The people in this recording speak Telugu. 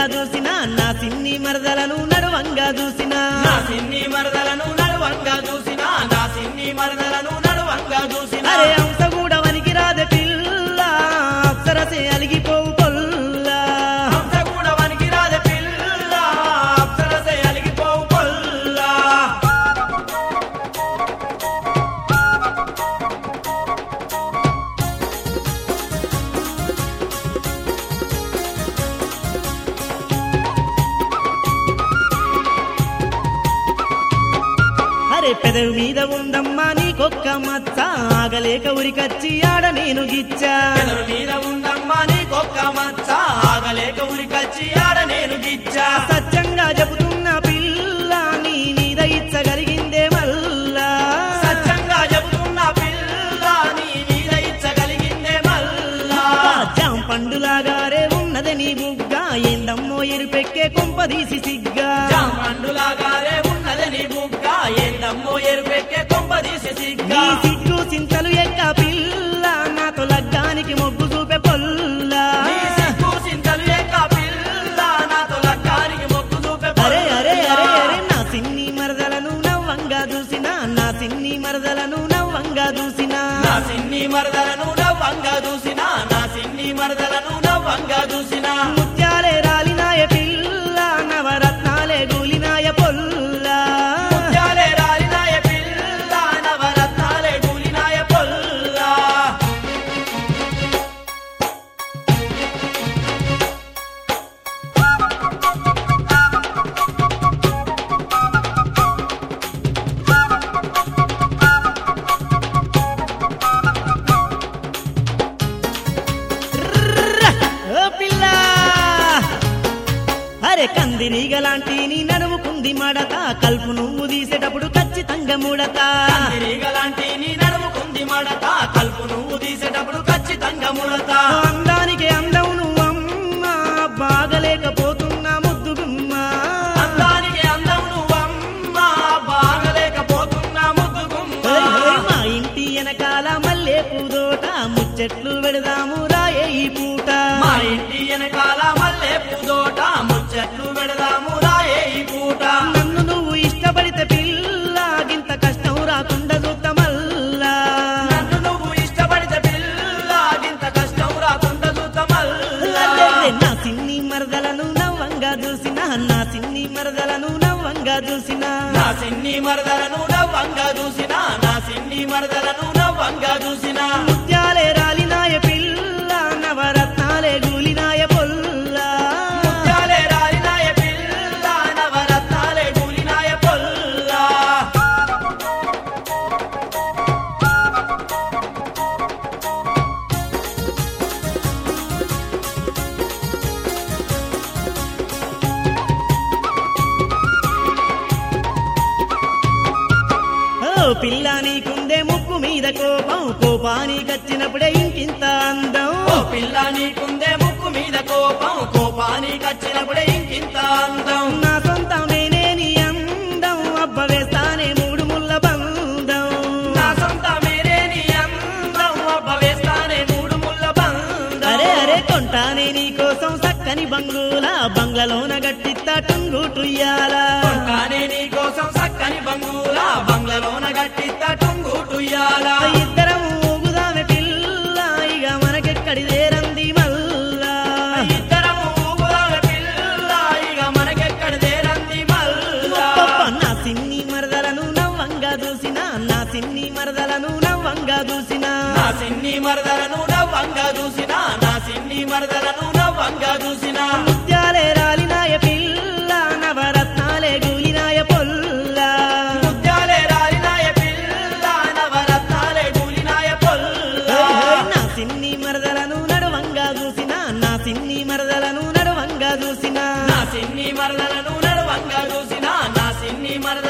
చూసిన నా సిన్ని మరదలను నడువంగా చూసిన నా సిన్ని మరదలను నడువంగా చూసిన నా సిన్ని మరదలను నడువంగా చూసిన అరే అంశ కూడా వనికి రాదే పిల్ల అప్సరసే అలిగిపోవు పొల్ల హంస కూడా వనికి రాజ పిల్ల అప్సరసే అలిగిపోవు పొల్లా అరే పెదవి మీద ఉందమ్మా నీకొక్క మచ్చ ఆగలేక ఉరికచ్చి ఆడ నేను గిచ్చా పెదవి మీద ఉందమ్మా నీకొక్క మచ్చ ఆగలేక ఉరికచ్చి ఆడ నేను గిచ్చా సత్యంగా చెబుతున్న పిల్ల నీ మీద ఇచ్చగలిగిందే మల్లా సత్యంగా చెబుతున్న పిల్ల నీ మీద ఇచ్చగలిగిందే మల్లా జాం పండులాగారే ఉన్నది నీ బుగ్గ ఏందమ్మో ఎరుపెక్కే కొంపదీసి సిగ్గా జామండులాగారే ఉన్నది నీ బుగ్గ ఏందమ్మో ఎరుపెక్కే కొంపదీసి నీ సిగ్గా సిగ్గు చింతలు ఎక్క పిల్ల నాతో లగ్గానికి మొగ్గు చూపే పొల్లా నీ సిగ్గు సింతలు ఎక్క పిల్ల నాతో లక్కానికి మొక్కు చూపే అరే అరే పొల్ల. అరే అరే నా సిన్ని మరదలను నవ్వంగా చూసిన నా సిన్ని మరదలను నవ్వంగా చూసిన నా సిన్ని మరదలను నవ్వంగా చూసిన నా సిన్ని మరదలను నవ్వంగా చూసిన ముత్యాలే రాలినాయ పిల్ల నవరత్నాలే గూలినాయ పొల్లా ముత్యాలే రాలినాయ పిల్ల నవరత్నాలే కూలినాయ పొల్లా ఓ పిల్ల అరే కందిరీగలాంటి నీ నడుముకుంది మడత కల్పు నువ్వు తీసేటప్పుడు ఖచ్చితంగా ముడత తిరిగలాంటి నీ నడుముకుంది మడత కల్పు నువ్వు తీసేటప్పుడు ఖచ్చితంగా ముడత అందానికి అందం నువ్వమ్మ బాగలేకపోతున్నా ముద్దు గుమ్మ అందానికి అందం నువ్వమ్మ బాగలేకపోతున్నా ముద్దు ఓయ్ ఓయ్ గుమ్మ మా ఇంటి వెనకాల మల్లె పూదోట ముచ్చట్లు పెడదాము రాయే ఈ పూట మా ఇంటి వెనకాల మల్లె పూదోట ముచ్చట్లు పెడదాము రాయే ఈ పూట నన్ను నువ్వు ఇష్టపడితే పిల్ల గింత కష్టం రాకుండా చూద్దా మల్లా నన్ను నువ్వు ఇష్టపడితే పిల్ల ఇంత కష్టం రాకుండా చూద్దామల్లా అల్లెల్లె నా సిన్ని మరదలను నవ్వంగా చూసిన నా సిన్ని మరదలను నవ్వంగా చూసిన నా సిన్ని మరదలను నవ్వంగా చూసిన నా సిన్ని మరదలను నవ్వంగా చూసిన ముత్యాలే రాలినాయ పిల్ల నవరత్నాలే గూలినాయ పొల్లా ముత్యాలే రాలినాయ పిల్ల నవరత్నాలే కూలినాయ పొల్లా ఓ పిల్ల నీకుందే ముక్కు మీద కోపం కోపానికి వచ్చినప్పుడే ఇంకింత అందం ఓ పిల్ల నీకుందే ముక్కు మీద కోపం కోపానికి వచ్చినప్పుడే ఇంకింత అందం నా సొంతం నేనే నీ అందం అబ్బ వేస్తానే మూడు ముళ్ళ బంధం నా సొంత మేరే నీ అందం అబ్బ వేస్తానే మూడు ముళ్ళ బంధం అరే అరే కొంటానే నీ కోసం చక్కని బంగుల బంగ్లలోన గట్టిత్తా టుంగు టుయ్యాలా కొంటానే నీ కోసం సక్కని బంగుల బంగ్లలోన గట్టి టుంగు టుయ్యాల ఇద్దరం ఊగుదామె పిల్ల ఇక మనకెక్కడి దేరంది మల్లా ఇద్దరం ఊగుదామె పిల్ల ఇక మనకెక్కడ దేరంది మల్లా అబ్బబ్బ, నా సిన్ని మరదలను నవ్వంగా చూసిన నా సిన్ని మరదలను నవ్వంగా చూసిన నా సిన్ని మరదలను నవ్వంగా చూసిన నా సిన్ని మరదలను నవ్వంగా చూసిన ముత్యాలే రాలినాయ పిల్ల నవరత్నాలే గూలినాయ పొల్లా ముత్యాలే రాలినాయ పిల్ల నవరత్నాలే కూలినాయ పొల్లా ఓయ్ ఓయ్ నా సిన్ని మరదలను నడువంగా చూసిన నా సిన్ని మరదలను నడువంగా చూసిన నా సిన్ని మరదలను నడవంగా చూసిన నా సిన్ని మరద